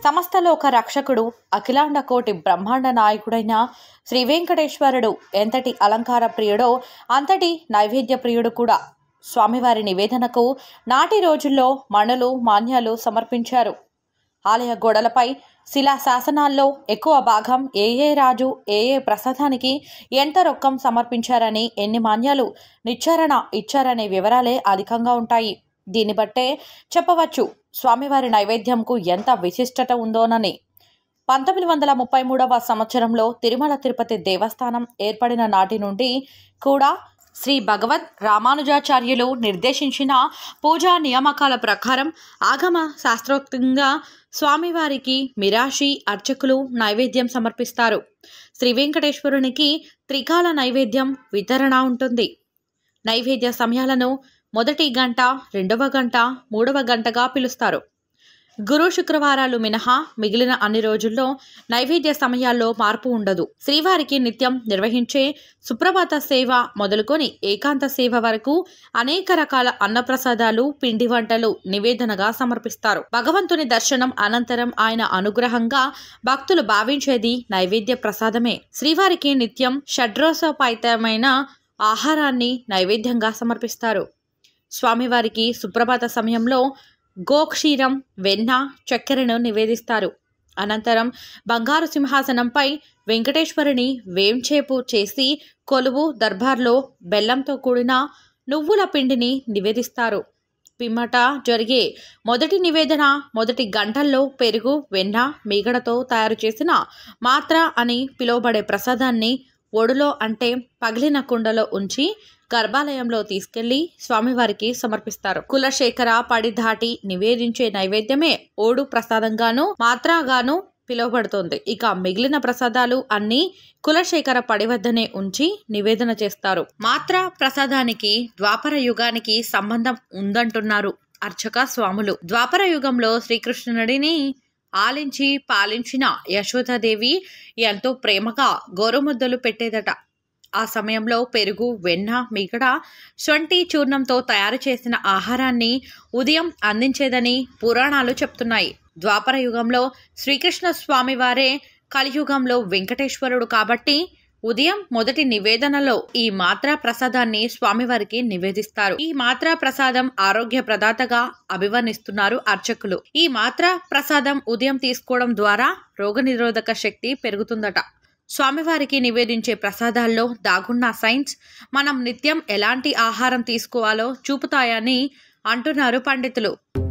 సమస్తలోక రక్షకుడు అఖిలాండ కోటి బ్రహ్మాండ నాయకుడైన శ్రీ వెంకటేశ్వరుడు ఎంతటి అలంకార ప్రియుడో అంతటి నైవేద్య ప్రియుడు కూడా స్వామివారి నివేదనకు నాటి రోజుల్లో మణులు మాన్యాలు సమర్పించారు ఆలయ గోడలపై శిలా శాసనాల్లో ఎక్కువ భాగం ఏ ఏ రాజు ఏ ఏ ప్రసాదానికి ఎంత రొక్కం సమర్పించారని ఎన్ని మాన్యాలు నిచ్చారణ ఇచ్చారనే వివరాలే అధికంగా ఉంటాయి దీన్ని బట్టే చెప్పవచ్చు స్వామివారి నైవేద్యంకు ఎంత విశిష్టత ఉందోనని పంతొమ్మిది వందల ముప్పై మూడవ సంవత్సరంలో తిరుమల తిరుపతి దేవస్థానం ఏర్పడిన నాటి నుండి కూడా శ్రీ భగవత్ రామానుజాచార్యులు నిర్దేశించిన పూజా నియామకాల ప్రకారం ఆగమ శాస్త్రోక్తంగా స్వామివారికి మిరాషి అర్చకులు నైవేద్యం సమర్పిస్తారు శ్రీ వెంకటేశ్వరునికి త్రికాల నైవేద్యం వితరణ ఉంటుంది నైవేద్య సమయాలను మొదటి గంట రెండవ గంట మూడవ గంటగా పిలుస్తారు గురు శుక్రవారాలు మినహా మిగిలిన అన్ని రోజుల్లో నైవేద్య సమయాల్లో మార్పు ఉండదు శ్రీవారికి నిత్యం నిర్వహించే సుప్రభాత సేవ మొదలుకొని ఏకాంత సేవ వరకు అనేక రకాల అన్నప్రసాదాలు పిండి వంటలు నివేదనగా సమర్పిస్తారు భగవంతుని దర్శనం అనంతరం ఆయన అనుగ్రహంగా భక్తులు భావించేది నైవేద్య ప్రసాదమే శ్రీవారికి నిత్యం షడ్రోసోపాయితమైన ఆహారాన్ని నైవేద్యంగా సమర్పిస్తారు స్వామివారికి సుప్రభాత సమయంలో గోక్షీరం వెన్న చక్కెరను నివేదిస్తారు అనంతరం బంగారు సింహాసనంపై వెంకటేశ్వరుని వేంచేపు చేసి కొలువు దర్బార్లో బెల్లంతో కూడిన నువ్వుల పిండిని నివేదిస్తారు పిమ్మట జరిగే మొదటి నివేదన మొదటి గంటల్లో పెరుగు వెన్న మీగడతో తయారు చేసిన మాత్ర అని పిలువబడే ప్రసాదాన్ని ఒడిలో అంటే పగిలిన కుండలో ఉంచి గర్భాలయంలో తీసుకెళ్లి స్వామివారికి సమర్పిస్తారు కులశేఖర పడి దాటి నివేదించే నైవేద్యమే ఓడు ప్రసాదంగాను మాత్రాగాను పిలువబడుతోంది ఇక మిగిలిన ప్రసాదాలు అన్నీ కులశేఖర పడి వద్దనే ఉంచి నివేదన చేస్తారు మాత్ర ప్రసాదానికి ద్వాపర యుగానికి సంబంధం ఉందంటున్నారు అర్చక స్వాములు ద్వాపర యుగంలో శ్రీకృష్ణుడిని ఆలించి పాలించిన యశోదాదేవి ఎంతో ప్రేమగా గోరుముద్దలు పెట్టేదట ఆ సమయంలో పెరుగు వెన్న మిగడ శొంఠి చూర్ణంతో తయారు చేసిన ఆహారాన్ని ఉదయం అందించేదని పురాణాలు చెప్తున్నాయి ద్వాపర యుగంలో శ్రీకృష్ణ స్వామివారే కలియుగంలో వెంకటేశ్వరుడు కాబట్టి ఉదయం మొదటి నివేదనలో ఈ మాత్రా ప్రసాదాన్ని స్వామివారికి నివేదిస్తారు ఈ మాత్రా ప్రసాదం ఆరోగ్య ప్రదాతగా అభివర్ణిస్తున్నారు అర్చకులు ఈ మాత్రా ప్రసాదం ఉదయం తీసుకోవడం ద్వారా రోగనిరోధక శక్తి పెరుగుతుందట స్వామివారికి నివేదించే ప్రసాదాల్లో దాగున్న సైన్స్ మనం నిత్యం ఎలాంటి ఆహారం తీసుకోవాలో చూపుతాయని అంటున్నారు పండితులు